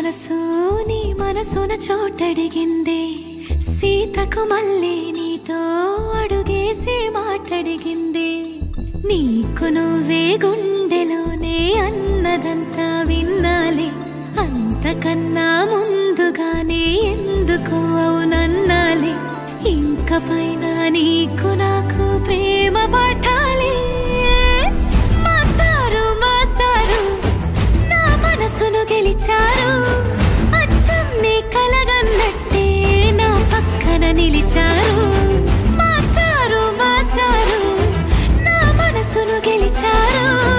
మనసు నీ మనసున చోటడిగిందే సీతకు మళ్ళీ నీతో అడుగేసి మాటడిగిందే నీకు నువ్వే గుండెలోనే అన్నదంతా విన్నాలే అంతకన్నా ముందుగానే ఎందుకు అవునన్నాలే ఇంక పైన నీకు నాకు ప్రేమ పాఠాలే మాస్టారు మాస్టారు నా మనసును గెలిచారు అచ్చం నీ కలగన్నట్టే నా పక్కన నిలిచారు మాస్టారు మాస్టారు నా మనసును గెలిచారు